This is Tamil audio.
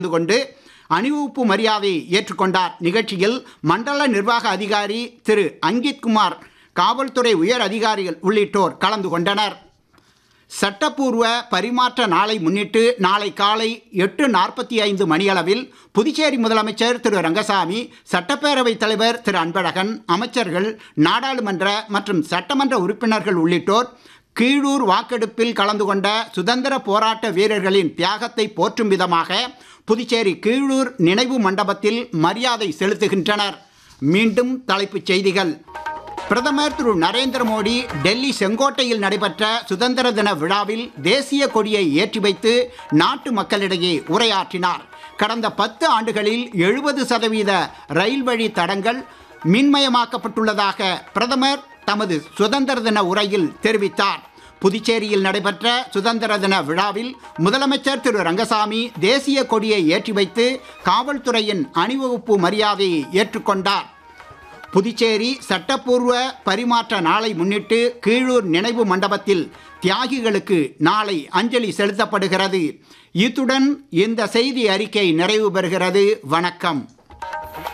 கலந்து கொண்டு அணிவகுப்பு மரியாதையை ஏற்றுக்கொண்டார் நிகழ்ச்சியில் மண்டல நிர்வாக அதிகாரி திரு அங்கித் குமார் காவல்துறை உயர் அதிகாரிகள் உள்ளிட்டோர் கலந்து கொண்டனர் சட்டப்பூர்வ பரிமாற்ற நாளை முன்னிட்டு நாளை காலை எட்டு நாற்பத்தி ஐந்து மணியளவில் புதுச்சேரி முதலமைச்சர் திரு ரங்கசாமி சட்டப்பேரவைத் தலைவர் திரு அன்பழகன் அமைச்சர்கள் நாடாளுமன்ற மற்றும் சட்டமன்ற உறுப்பினர்கள் உள்ளிட்டோர் கீழூர் வாக்கெடுப்பில் கலந்து கொண்ட சுதந்திர போராட்ட வீரர்களின் தியாகத்தை போற்றும் விதமாக புதுச்சேரி கீழூர் நினைவு மண்டபத்தில் மரியாதை செலுத்துகின்றனர் மீண்டும் தலைப்புச் செய்திகள் பிரதமர் திரு நரேந்திர மோடி டெல்லி செங்கோட்டையில் நடைபெற்ற சுதந்திர தின விழாவில் தேசிய கொடியை ஏற்றி வைத்து நாட்டு மக்களிடையே உரையாற்றினார் கடந்த பத்து ஆண்டுகளில் எழுபது சதவீத ரயில் வழி தடங்கள் மின்மயமாக்கப்பட்டுள்ளதாக பிரதமர் தமது சுதந்திர தின உரையில் தெரிவித்தார் புதுச்சேரியில் நடைபெற்ற சுதந்திர தின விழாவில் முதலமைச்சர் திரு ரங்கசாமி தேசிய கொடியை ஏற்றி வைத்து காவல்துறையின் அணிவகுப்பு மரியாதையை ஏற்றுக்கொண்டார் புதுச்சேரி சட்டப்பூர்வ பரிமாற்ற நாளை முன்னிட்டு கீழூர் நினைவு மண்டபத்தில் தியாகிகளுக்கு நாளை அஞ்சலி செலுத்தப்படுகிறது இத்துடன் இந்த செய்தி அறிக்கை நிறைவு பெறுகிறது வணக்கம்